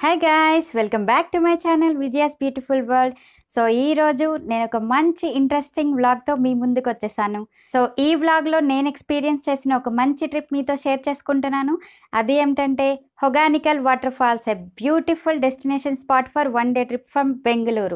hi guys welcome back to my channel Vijaya's beautiful world so ఈ రోజు నేను ఒక మంచి ఇంట్రెస్టింగ్ వ్లాగ్తో మీ ముందుకు వచ్చేసాను సో ఈ వ్లాగ్లో నేను ఎక్స్పీరియన్స్ చేసిన ఒక మంచి ట్రిప్ మీతో షేర్ చేసుకుంటున్నాను అది ఏమిటంటే Hogenakkal water falls a beautiful destination spot for one day trip from Bengaluru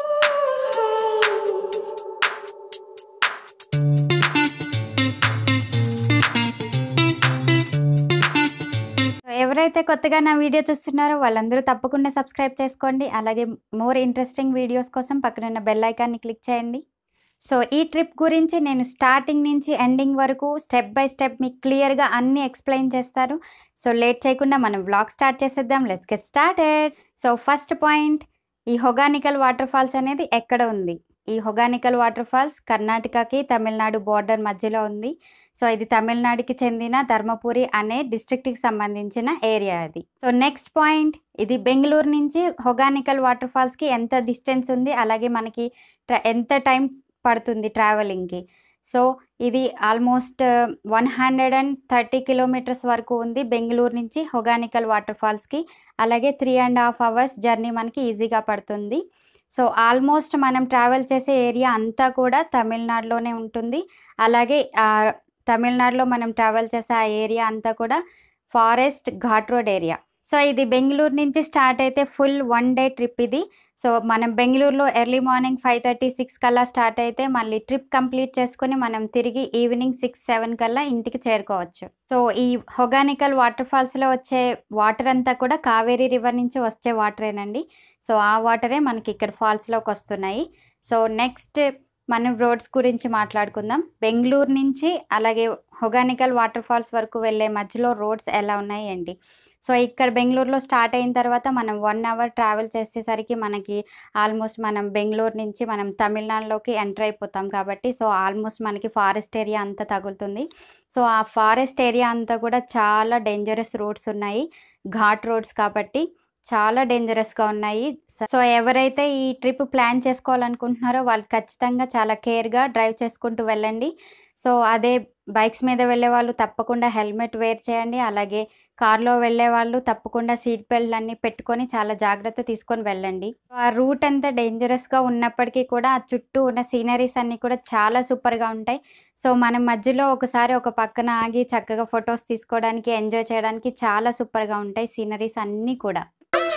ఎవరైతే కొత్తగా నా వీడియో చూస్తున్నారో వాళ్ళందరూ తప్పకుండా సబ్స్క్రైబ్ చేసుకోండి అలాగే మోర్ ఇంట్రెస్టింగ్ వీడియోస్ కోసం పక్కనున్న బెల్ ఐకాన్ని క్లిక్ చేయండి సో ఈ ట్రిప్ గురించి నేను స్టార్టింగ్ నుంచి ఎండింగ్ వరకు స్టెప్ బై స్టెప్ మీకు క్లియర్గా అన్నీ ఎక్స్ప్లెయిన్ చేస్తారు సో లేట్ చేయకుండా మనం బ్లాగ్ స్టార్ట్ చేసేద్దాం let's get started so first point ఈ హొగానికల్ వాటర్ ఫాల్స్ అనేది ఎక్కడ ఉంది ఈ హొగానికల్ వాటర్ ఫాల్స్ కర్ణాటకకి తమిళనాడు బార్డర్ మధ్యలో ఉంది సో ఇది తమిళనాడుకి చెందిన ధర్మపురి అనే డిస్ట్రిక్ట్కి సంబంధించిన ఏరియా అది సో నెక్స్ట్ పాయింట్ ఇది బెంగళూరు నుంచి హొగానికల్ వాటర్ ఫాల్స్కి ఎంత డిస్టెన్స్ ఉంది అలాగే మనకి ట్ర- ఎంత టైం పడుతుంది ట్రావెలింగ్కి సో ఇది almost one hundred and thirty kilometres వరకు ఉంది బెంగళూరు నుంచి హొగానికల్ వాటర్ ఫాల్స్కి అలాగే three and half hours journey మనకి ఈజీగా పడుతుంది సో ఆల్మోస్ట్ మనం ట్రావెల్ చేసే ఏరియా అంతా కూడా తమిళనాడులోనే ఉంటుంది అలాగే ఆ తమిళనాడులో మనం ట్రావెల్ చేసే ఆ ఏరియా అంతా కూడా forest ghat road area so ఇది బెంగళూరు నుంచి స్టార్ట్ అయితే ఫుల్ వన్ డే ట్రిప్ ఇది సో మనం బెంగళూరులో early morning five thirty six కల్లా స్టార్ట్ అయితే మళ్ళీ ట్రిప్ కంప్లీట్ చేసుకుని మనం తిరిగి ఈవినింగ్ సిక్స్ సెవెన్ కల్లా ఇంటికి చేరుకోవచ్చు సో ఈ హొగానికల్ వాటర్ ఫాల్స్లో వచ్చే వాటర్ అంతా కూడా కావేరీ రివర్ నుంచి వచ్చే వాటరేనండి సో ఆ వాటరే మనకి ఇక్కడ ఫాల్స్లోకి వస్తున్నాయి సో నెక్స్ట్ మనం రోడ్స్ గురించి మాట్లాడుకుందాం బెంగళూరు నుంచి అలాగే హొగానికల్ వాటర్ ఫాల్స్ వరకు వెళ్ళే మధ్యలో రోడ్స్ ఎలా ఉన్నాయి ఏంటి సో ఇక్కడ బెంగళూరులో స్టార్ట్ అయిన తర్వాత మనం వన్ అవర్ ట్రావెల్ చేసేసరికి మనకి ఆల్మోస్ట్ మనం బెంగళూరు నుంచి మనం తమిళనాడులోకి ఎంటర్ అయిపోతాం కాబట్టి సో ఆల్మోస్ట్ మనకి ఫారెస్ట్ ఏరియా అంతా తగులుతుంది సో ఆ ఫారెస్ట్ ఏరియా అంతా కూడా చాలా డేంజరస్ రోడ్స్ ఉన్నాయి ఘాట్ రోడ్స్ కాబట్టి చాలా డేంజరస్గా ఉన్నాయి సో ఎవరైతే ఈ ట్రిప్ ప్లాన్ చేసుకోవాలనుకుంటున్నారో వాళ్ళు ఖచ్చితంగా చాలా కేర్గా డ్రైవ్ చేసుకుంటూ వెళ్ళండి సో అదే బైక్స్ మీద వెళ్ళే వాళ్ళు తప్పకుండా హెల్మెట్ వేర్ చేయండి అలాగే కార్లో వెళ్ళే వాళ్ళు తప్పకుండా సీట్ బెల్ట్ అన్ని పెట్టుకొని చాలా జాగ్రత్త తీసుకొని వెళ్ళండి ఆ రూట్ అంతా డేంజరస్గా ఉన్నప్పటికీ కూడా ఆ చుట్టూ ఉన్న సీనరీస్ అన్నీ కూడా చాలా సూపర్గా ఉంటాయి సో మనం మధ్యలో ఒకసారి ఒక పక్కన ఆగి చక్కగా ఫొటోస్ తీసుకోవడానికి ఎంజాయ్ చేయడానికి చాలా సూపర్గా ఉంటాయి సీనరీస్ అన్నీ కూడా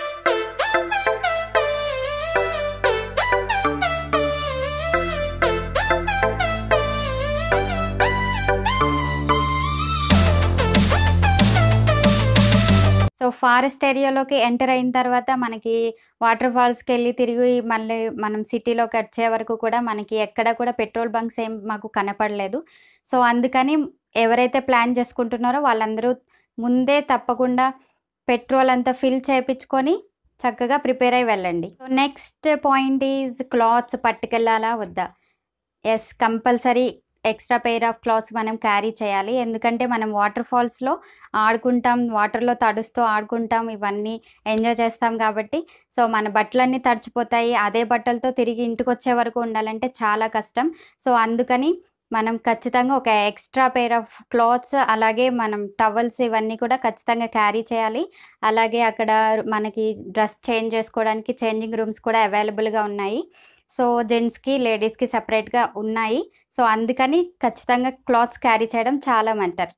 సో ఫారెస్ట్ ఏరియాలోకి ఎంటర్ అయిన తర్వాత మనకి వాటర్ ఫాల్స్కి వెళ్ళి తిరిగి మళ్ళీ మనం సిటీలోకి వచ్చే వరకు కూడా మనకి ఎక్కడ కూడా పెట్రోల్ బంక్స్ ఏం మాకు కనపడలేదు సో అందుకని ఎవరైతే ప్లాన్ చేసుకుంటున్నారో వాళ్ళందరూ ముందే తప్పకుండా పెట్రోల్ అంతా ఫిల్ చేయించుకొని చక్కగా ప్రిపేర్ అయి వెళ్ళండి so next point is clothes పట్టుకెళ్ళాలా వద్దా yes compulsory extra pair of clothes మనం క్యారీ చేయాలి ఎందుకంటే మనం వాటర్ ఫాల్స్లో ఆడుకుంటాం వాటర్లో తడుస్తూ ఆడుకుంటాం ఇవన్నీ ఎంజాయ్ చేస్తాం కాబట్టి సో మన బట్టలన్నీ తడిచిపోతాయి అదే బట్టలతో తిరిగి ఇంటికి వచ్చే వరకు ఉండాలంటే చాలా కష్టం సో అందుకని మనం ఖచ్చితంగా ఒక ఎక్స్ట్రా పెయిర్ ఆఫ్ క్లాత్స్ అలాగే మనం టవల్స్ ఇవన్నీ కూడా ఖచ్చితంగా క్యారీ చేయాలి అలాగే అక్కడ మనకి డ్రెస్ చేంజ్ చేసుకోవడానికి చేంజింగ్ రూమ్స్ కూడా అవైలబుల్గా ఉన్నాయి సో జెంట్స్కి లేడీస్కి సపరేట్గా ఉన్నాయి సో అందుకని ఖచ్చితంగా క్లాత్స్ క్యారీ చేయడం చాలా మంటారు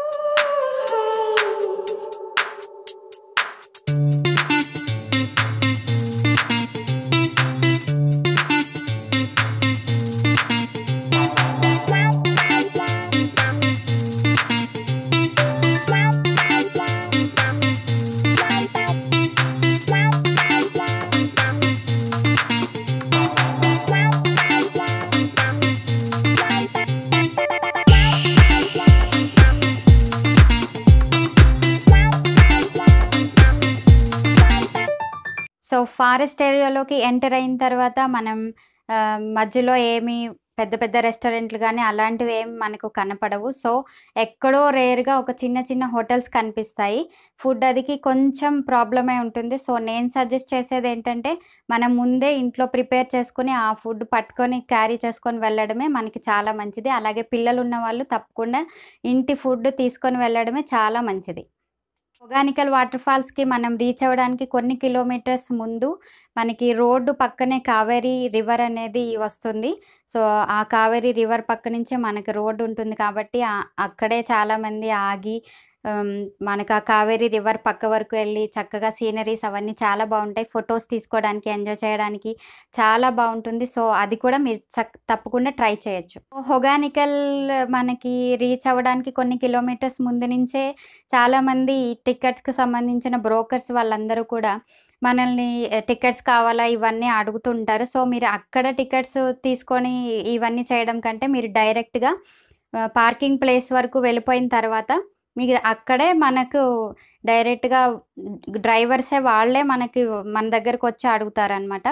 సో ఫారెస్ట్ ఏరియాలోకి ఎంటర్ అయిన తర్వాత మనం ఆ, మధ్యలో ఏమి పెద్ద పెద్ద రెస్టారెంట్లు కానీ అలాంటివి ఏమి మనకు కనపడవు సో ఎక్కడో రేర్గా ఒక చిన్న చిన్న హోటల్స్ కనిపిస్తాయి ఫుడ్ అదికి కొంచెం ప్రాబ్లమే ఉంటుంది సో నేను సజెస్ట్ చేసేది ఏంటంటే మనం ముందే ఇంట్లో ప్రిపేర్ చేసుకుని ఆ ఫుడ్ పట్టుకొని క్యారీ చేసుకొని వెళ్ళడమే మనకి చాలా మంచిది అలాగే పిల్లలు ఉన్న వాళ్ళు తప్పకుండా ఇంటి ఫుడ్ తీసుకొని వెళ్ళడమే చాలా మంచిది ఒగానికల్ వాటర్ ఫాల్స్కి మనం రీచ్ అవ్వడానికి కొన్ని కిలోమీటర్స్ ముందు మనకి రోడ్డు పక్కనే కావేరీ రివర్ అనేది వస్తుంది సో ఆ కావేరీ రివర్ పక్క నుంచే మనకి రోడ్డు ఉంటుంది కాబట్టి ఆ- అక్కడే చాలామంది ఆగి ఆమ్, మనకు ఆ కావేరీ రివర్ పక్క వరకు వెళ్ళి చక్కగా సీనరీస్ అవన్నీ చాలా బాగుంటాయి ఫొటోస్ తీసుకోవడానికి ఎంజాయ్ చేయడానికి చాలా బాగుంటుంది సో అది కూడా మీరు చక్ తప్పకుండా ట్రై చేయొచ్చు హొగానికల్ మనకి రీచ్ అవ్వడానికి కొన్ని కిలోమీటర్స్ ముందు నుంచే చాలామంది టికెట్స్కి సంబంధించిన బ్రోకర్స్ వాళ్ళందరూ కూడా మనల్ని టికెట్స్ కావాలా ఇవన్నీ అడుగుతుంటారు సో మీరు అక్కడ టికెట్స్ తీసుకొని ఇవన్నీ చేయడం కంటే మీరు డైరెక్ట్గా పార్కింగ్ ప్లేస్ వరకు వెళ్ళిపోయిన తర్వాత మీరు అక్కడే మనకు డైరెక్ట్గా డ్రైవర్సే వాళ్ళే మనకి మన దగ్గరకు వచ్చి అడుగుతారనమాట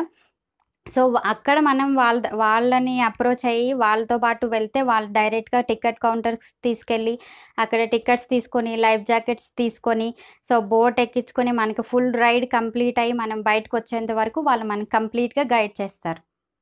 సో అక్కడ మనం వాళ్ళ వాళ్ళని అప్రోచ్ అయ్యి వాళ్ళతో పాటు వెళ్తే వాళ్ళు డైరెక్ట్గా టికెట్ కౌంటర్స్ తీసుకెళ్ళి అక్కడ టికెట్స్ తీసుకొని లైఫ్ జాకెట్స్ తీసుకొని సో బోట్ ఎక్కించుకొని మనకి ఫుల్ రైడ్ కంప్లీట్ అయ్యి మనం బయటకు వచ్చేంత వరకు వాళ్ళు మనకి కంప్లీట్గా గైడ్ చేస్తారు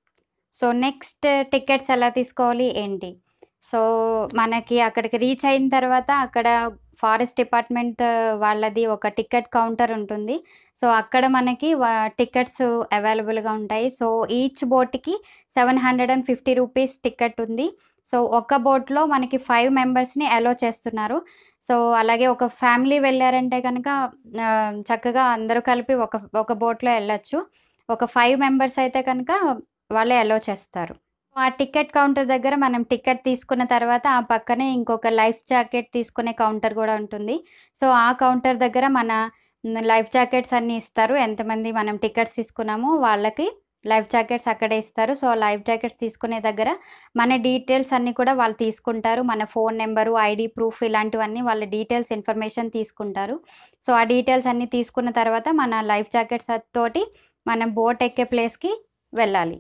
సో నెక్స్ట్ టికెట్స్ ఎలా తీసుకోవాలి ఏంటి సో మనకి అక్కడికి రీచ్ అయిన తర్వాత అక్కడ ఫారెస్ట్ డిపార్ట్మెంట్ వాళ్ళది ఒక టికెట్ కౌంటర్ ఉంటుంది సో అక్కడ మనకి టికెట్స్ అవైలబుల్గా ఉంటాయి సో ఈచ్ బోట్కి seven hundred and fifty rupees ticket ఉంది సో ఒక బోట్లో మనకి ఫైవ్ మెంబర్స్ని అలో చేస్తున్నారు సో అలాగే ఒక ఫ్యామిలీ వెళ్ళారంటే కనుక ఆ, చక్కగా అందరూ కలిపి ఒక ఒక బోట్లో వెళ్ళొచ్చు ఒక ఫైవ్ మెంబర్స్ అయితే కనుక వాళ్ళే అలో చేస్తారు ఆ టికెట్ కౌంటర్ దగ్గర మనం టికెట్ తీసుకున్న తర్వాత ఆ పక్కనే ఇంకొక లైఫ్ జాకెట్ తీసుకునే కౌంటర్ కూడా ఉంటుంది సో ఆ కౌంటర్ దగ్గర మన లైఫ్ జాకెట్స్ అన్నీ ఇస్తారు ఎంతమంది మనం టికెట్స్ తీసుకున్నామో వాళ్ళకి లైఫ్ జాకెట్స్ అక్కడే ఇస్తారు సో లైఫ్ జాకెట్స్ తీసుకునే దగ్గర మన డీటెయిల్స్ అన్నీ కూడా వాళ్ళు తీసుకుంటారు మన ఫోన్ నెంబరు ఐడి ప్రూఫ్ ఇలాంటివన్నీ వాళ్ళ డీటెయిల్స్ ఇన్ఫర్మేషన్ తీసుకుంటారు సో ఆ డీటెయిల్స్ అన్నీ తీసుకున్న తర్వాత మన లైఫ్ జాకెట్స్ తోటి మనం బోట్ ఎక్కే ప్లేస్కి వెళ్ళాలి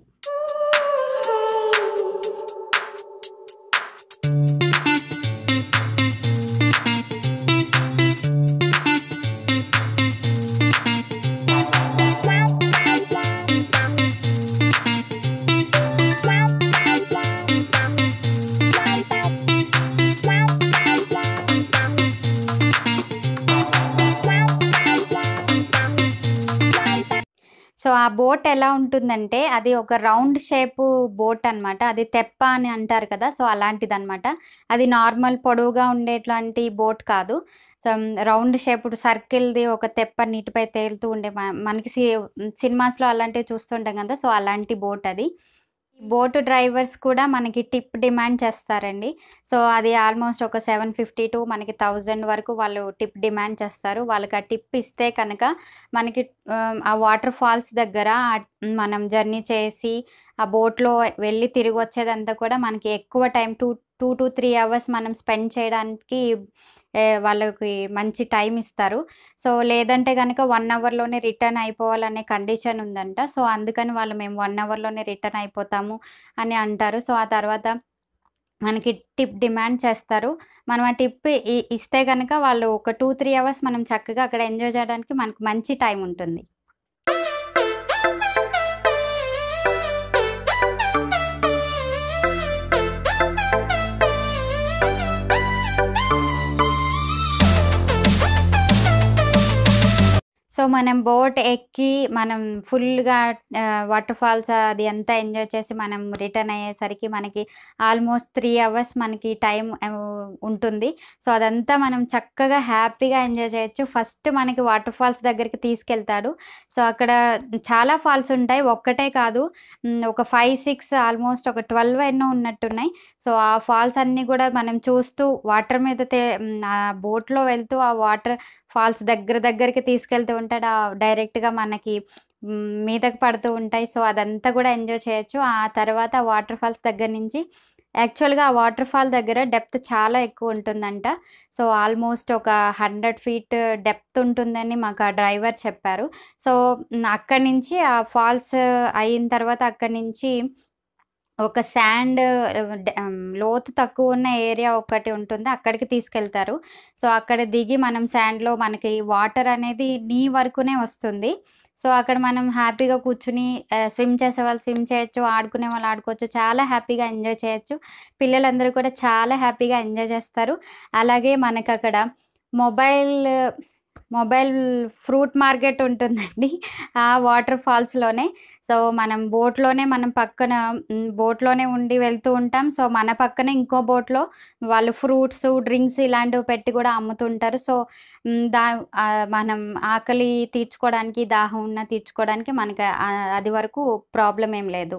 సో ఆ బోట్ ఎలా ఉంటుందంటే అది ఒక రౌండ్ షేప్ బోట్ అన్నమాట అది తెప్ప అని అంటారు కదా సో అలాంటిది అనమాట అది నార్మల్ పొడవుగా ఉండేట్లాంటి బోట్ కాదు సో రౌండ్ షేప్ సర్కిల్ది ఒక తెప్ప నీటిపై తేలుతూ ఉండే మ- మనకి సి సినిమాస్లో అలాంటివి చూస్తుంటాం కదా సో అలాంటి బోట్ అది ఈ బోట్ డ్రైవర్స్ కూడా మనకి టిప్ డిమాండ్ చేస్తారండి సో అది ఆల్మోస్ట్ ఒక సెవెన్ ఫిఫ్టీ టు మనకి థౌజండ్ వరకు వాళ్ళు టిప్ డిమాండ్ చేస్తారు వాళ్ళకి ఆ టిప్ ఇస్తే కనుక మనకి ఆ, ఆ వాటర్ ఫాల్స్ దగ్గర ఆ- మనం జర్నీ చేసి ఆ బోట్లో వెళ్ళి తిరిగి వచ్చేదంతా కూడా మనకి ఎక్కువ time two two to three hours మనం స్పెండ్ చేయడానికి ఏ, వాళ్ళకి మంచి టైం ఇస్తారు సో లేదంటే కనుక వన్ అవర్లోనే రిటర్న్ అయిపోవాలనే కండిషన్ ఉందంట సో అందుకని వాళ్ళు మేము వన్ అవర్లోనే రిటర్న్ అయిపోతాము అని అంటారు సో ఆ తర్వాత మనకి టిప్ డిమాండ్ చేస్తారు మనం ఆ టిప్ ఇ- ఇస్తే కనుక వాళ్ళు ఒక టూ త్రీ అవర్స్ మనం చక్కగా అక్కడ ఎంజాయ్ చేయడానికి మనకు మంచి టైం ఉంటుంది సో మనం బోట్ ఎక్కి మనం ఫుల్గా వాటర్ ఫాల్స్ అది అంతా ఎంజాయ్ చేసి మనం రిటర్న్ అయ్యేసరికి మనకి ఆల్మోస్ట్ త్రీ అవర్స్ మనకి టైం ఉంటుంది సో అదంతా మనం చక్కగా హ్యాపీగా ఎంజాయ్ చేయొచ్చు ఫస్ట్ మనకి వాటర్ ఫాల్స్ దగ్గరికి తీసుకెళ్తాడు సో అక్కడ చాలా ఫాల్స్ ఉంటాయి ఒక్కటే కాదు మ్, ఒక ఫైవ్ సిక్స్ ఆల్మోస్ట్ ఒక ట్వెల్వ్ ఎన్నో ఉన్నట్టున్నాయి సో ఆ ఫాల్స్ అన్నీ కూడా మనం చూస్తూ వాటర్ మీద తే మ్, ఆ బోట్లో వెళ్తూ ఆ వాటర్ ఫాల్స్ దగ్గర దగ్గరికి తీసుకెళ్తూ ఉంటాడు ఆ డైరెక్ట్గా మనకి మ్, మీదకి పడుతూ ఉంటాయి సో అదంతా కూడా ఎంజాయ్ చేయొచ్చు ఆ తర్వాత వాటర్ ఫాల్స్ దగ్గర నుంచి యాక్చువల్గా ఆ వాటర్ ఫాల్ దగ్గర డెప్త్ చాలా ఎక్కువ ఉంటుందంట సో ఆల్మోస్ట్ ఒక హండ్రెడ్ ఫీట్ డెప్త్ ఉంటుందని మాకు ఆ డ్రైవర్ చెప్పారు సో మ్, అక్కడి నుంచి ఆ ఫాల్స్ అయిన తర్వాత అక్కడి నుంచి ఒక శాండ్ లోతు తక్కువ ఉన్న ఏరియా ఒకటి ఉంటుంది అక్కడికి తీసుకెళ్తారు సో అక్కడ దిగి మనం శాండ్లో మనకి వాటర్ అనేది నీ వరకునే వస్తుంది సో అక్కడ మనం హ్యాపీగా కూర్చుని స్విమ్ చేసే వాళ్ళు స్విమ్ చేయొచ్చు ఆడుకునే వాళ్ళు ఆడుకోవచ్చు చాలా హ్యాపీగా ఎంజాయ్ చేయొచ్చు పిల్లలందరూ కూడా చాలా హ్యాపీగా ఎంజాయ్ చేస్తారు అలాగే మనకు అక్కడ మొబైల్ మొబైల్ ఫ్రూట్ మార్కెట్ ఉంటుందండి ఆ వాటర్ ఫాల్స్లోనే సో మనం బోట్లోనే మనం పక్కన మ్, బోట్లోనే ఉండి వెళ్తూ ఉంటాం సో మన పక్కన ఇంకో బోట్లో వాళ్ళు ఫ్రూట్స్ డ్రింక్స్ ఇలాంటివి పెట్టి కూడా అమ్ముతుంటారు సో మ్, దా ఆ, మనం ఆకలి తీర్చుకోవడానికి దాహం ఉన్న తీర్చుకోవడానికి మనకి ఆ- అది వరకు ప్రాబ్లం ఏం లేదు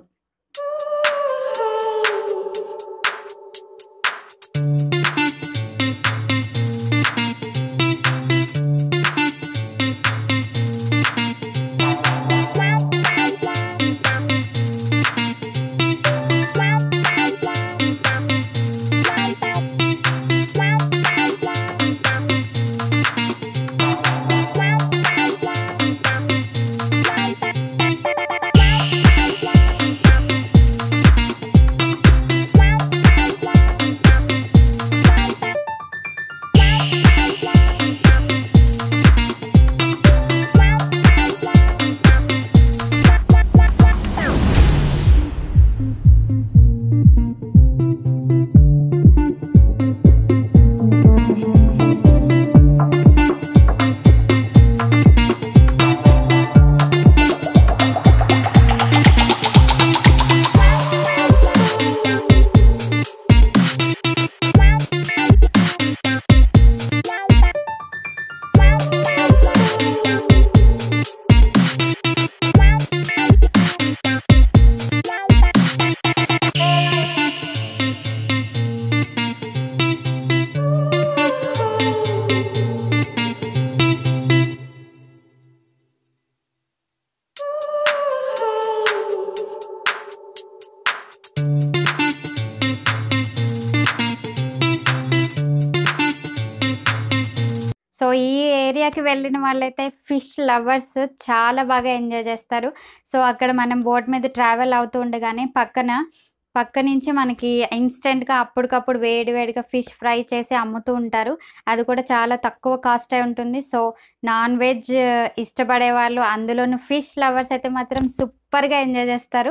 సో ఈ ఏరియాకి వెళ్ళిన వాళ్ళైతే ఫిష్ లవర్స్ చాలా బాగా ఎంజాయ్ చేస్తారు సో అక్కడ మనం బోట్ మీద ట్రావెల్ అవుతూ ఉండగానే పక్కన పక్క నుంచి మనకి ఇన్స్టెంట్గా అప్పటికప్పుడు వేడి వేడిగా ఫిష్ ఫ్రై చేసి అమ్ముతూ ఉంటారు అది కూడా చాలా తక్కువ కాస్ట్ అయి ఉంటుంది సో నాన్ వెజ్ ఇష్టపడే వాళ్ళు అందులోనూ ఫిష్ లవర్స్ అయితే మాత్రం సూపర్గా ఎంజాయ్ చేస్తారు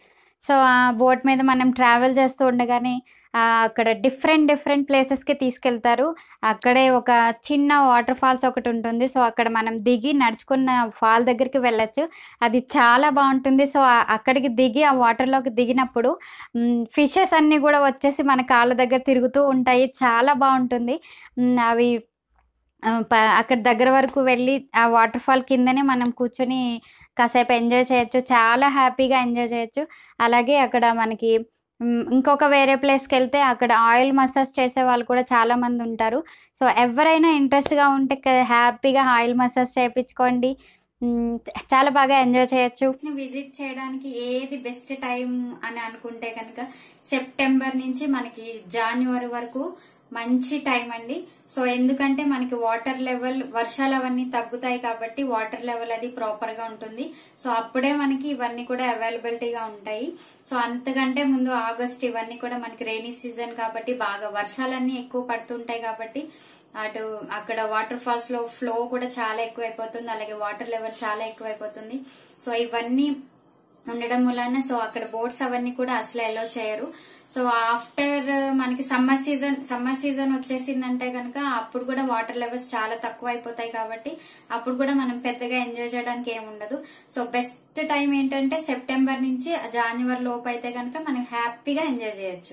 సో ఆ బోట్ మీద మనం ట్రావెల్ చేస్తూ ఉండగానే ఆ, అక్కడ డిఫరెంట్ డిఫరెంట్ ప్లేసెస్కి తీసుకెళ్తారు అక్కడే ఒక చిన్న వాటర్ ఫాల్స్ ఒకటి ఉంటుంది సో అక్కడ మనం దిగి నడుచుకున్న ఫాల్ దగ్గరికి వెళ్ళొచ్చు అది చాలా బాగుంటుంది సో ఆ- అక్కడికి దిగి ఆ వాటర్లోకి దిగినప్పుడు ఫిషెస్ అన్నీ కూడా వచ్చేసి మన కాళ్ళ దగ్గర తిరుగుతూ ఉంటాయి చాలా బాగుంటుంది మ్, అవి ఆ, ప- అక్కడ దగ్గర వరకు వెళ్ళి ఆ వాటర్ ఫాల్ కిందనే మనం కూర్చొని కాసేపు ఎంజాయ్ చేయొచ్చు చాలా హ్యాపీగా ఎంజాయ్ చేయొచ్చు అలాగే అక్కడ మనకి మ్, ఇంకొక వేరే ప్లేస్కి వెళ్తే అక్కడ ఆయిల్ మసాజ్ చేసే వాళ్ళు కూడా చాలా మంది ఉంటారు సో ఎవరైనా ఇంట్రెస్ట్గా ఉంటే క- హ్యాపీగా ఆయిల్ మసాజ్ చేయించుకోండి మ్, చాలా బాగా ఎంజాయ్ చేయొచ్చు విజిట్ చేయడానికి ఏది బెస్ట్ టైం అని అనుకుంటే కనుక సెప్టెంబర్ నుంచి మనకి జాన్యువరి వరకు మంచి టైం అండి సో ఎందుకంటే మనకి వాటర్ లెవెల్ వర్షాలు అవన్నీ తగ్గుతాయి కాబట్టి వాటర్ లెవెల్ అది ప్రాపర్ గా ఉంటుంది సో అప్పుడే మనకి ఇవన్నీ కూడా అవైలబిలిటీగా ఉంటాయి సో అంతకంటే ముందు ఆగస్ట్ ఇవన్నీ కూడా మనకి రైనీ సీజన్ కాబట్టి బాగా వర్షాలన్నీ ఎక్కువ పడుతుంటాయి కాబట్టి అటు అక్కడ వాటర్ ఫాల్స్ లో ఫ్లో కూడా చాలా ఎక్కువైపోతుంది అలాగే వాటర్ లెవెల్ చాలా ఎక్కువైపోతుంది సో ఇవన్నీ ఉండడం వలన సో అక్కడ బోట్స్ అవన్నీ కూడా అసలు ఎలో చేయరు సో ఆఫ్టర్ మనకి సమ్మర్ సీజన్ సమ్మర్ సీజన్ వచ్చేసిందంటే కనుక అప్పుడు కూడా వాటర్ లెవెల్స్ చాలా తక్కువ అయిపోతాయి కాబట్టి అప్పుడు కూడా మనం పెద్దగా ఎంజాయ్ చేయడానికి ఏమి ఉండదు సో బెస్ట్ టైం ఏంటంటే సెప్టెంబర్ నుంచి జాన్యువరి లోపు అయితే కనుక మనం హ్యాపీగా ఎంజాయ్ చేయొచ్చు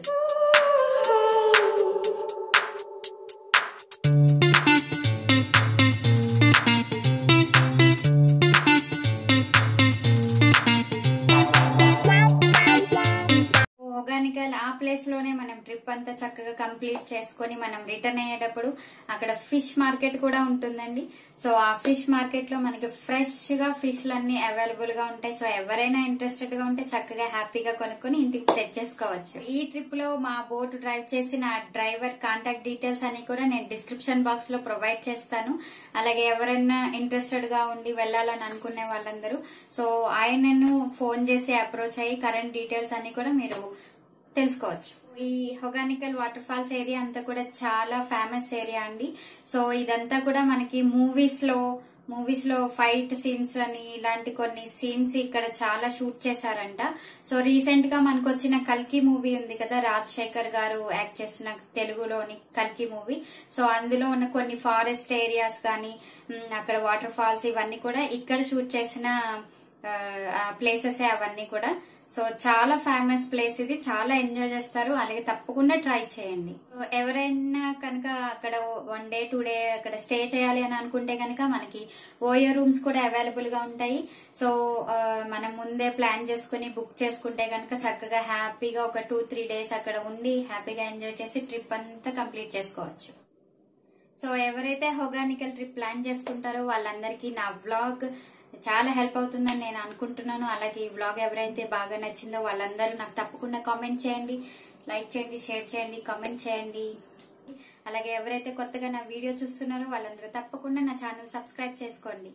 ఆర్గానికల్ ఆ ప్లేస్ లోనే మనం ట్రిప్ అంతా చక్కగా కంప్లీట్ చేసుకొని మనం రిటర్న్ అయ్యేటప్పుడు అక్కడ ఫిష్ మార్కెట్ కూడా ఉంటుందండి సో ఆ ఫిష్ మార్కెట్ లో మనకి ఫ్రెష్ గా ఫిష్లు అన్ని అవైలబుల్ గా ఉంటాయి సో ఎవరైనా ఇంట్రెస్టెడ్ గా ఉంటే చక్కగా హ్యాపీగా కొనుక్కొని ఇంటికి తెచ్చేసుకోవచ్చు ఈ ట్రిప్ లో మా బోట్ డ్రైవ్ చేసిన డ్రైవర్ కాంటాక్ట్ డీటెయిల్స్ అని కూడా నేను డిస్క్రిప్షన్ బాక్స్ లో ప్రొవైడ్ చేస్తాను అలాగే ఎవరైనా ఇంట్రెస్టెడ్ గా ఉండి వెళ్ళాలని అనుకునే వాళ్ళందరూ సో ఆయనను ఫోన్ చేసి అప్రోచ్ అయ్యి కరెంట్ డీటెయిల్స్ అన్ని కూడా మీరు తెలుసుకోవచ్చు ఈ హొగానికల్ వాటర్ ఫాల్స్ ఏరియా అంతా కూడా చాలా ఫేమస్ ఏరియా అండి సో ఇదంతా కూడా మనకి మూవీస్ లో మూవీస్ లో ఫైట్ సీన్స్ అని ఇలాంటి కొన్ని సీన్స్ ఇక్కడ చాలా షూట్ చేశారంట సో రీసెంట్ గా మనకు వచ్చిన కల్కి మూవీ ఉంది కదా రాజశేఖర్ గారు యాక్ట్ చేసిన తెలుగులోని కల్కి మూవీ సో అందులో ఉన్న కొన్ని ఫారెస్ట్ ఏరియాస్ కానీ మ్, అక్కడ వాటర్ ఫాల్స్ ఇవన్నీ కూడా ఇక్కడ షూట్ చేసిన ప్లేసెస్ అవన్నీ కూడా సో చాలా ఫేమస్ ప్లేస్ ఇది చాలా ఎంజాయ్ చేస్తారు అలాగే తప్పకుండా ట్రై చేయండి సో ఎవరైనా కనుక అక్కడ వన్ డే టూ డే అక్కడ స్టే చేయాలి అని అనుకుంటే కనుక మనకి ఓయో రూమ్స్ కూడా అవైలబుల్ గా ఉంటాయి సో ఆ, మనం ముందే ప్లాన్ చేసుకుని బుక్ చేసుకుంటే కనుక చక్కగా హ్యాపీగా ఒక టూ త్రీ డేస్ అక్కడ ఉండి హ్యాపీగా ఎంజాయ్ చేసి ట్రిప్ అంతా కంప్లీట్ చేసుకోవచ్చు సో ఎవరైతే హొగానికల్ ట్రిప్ ప్లాన్ చేసుకుంటారో వాళ్ళందరికీ నా వ్లాగ్ చాలా హెల్ప్ అవుతుందని నేను అనుకుంటున్నాను అలాగే ఈ వ్లాగ్ ఎవరైతే బాగా నచ్చిందో వాళ్ళందరూ నాకు తప్పకుండా కామెంట్ చేయండి లైక్ చేయండి షేర్ చేయండి కామెంట్ చేయండి అలాగే ఎవరైతే కొత్తగా నా వీడియో చూస్తున్నారో వాళ్ళందరూ తప్పకుండా నా ఛానల్ సబ్స్క్రైబ్ చేసుకోండి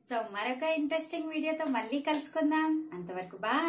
సో మరొక ఇంట్రెస్టింగ్ వీడియోతో మళ్ళీ కలుసుకుందాం అంతవరకు బాయ్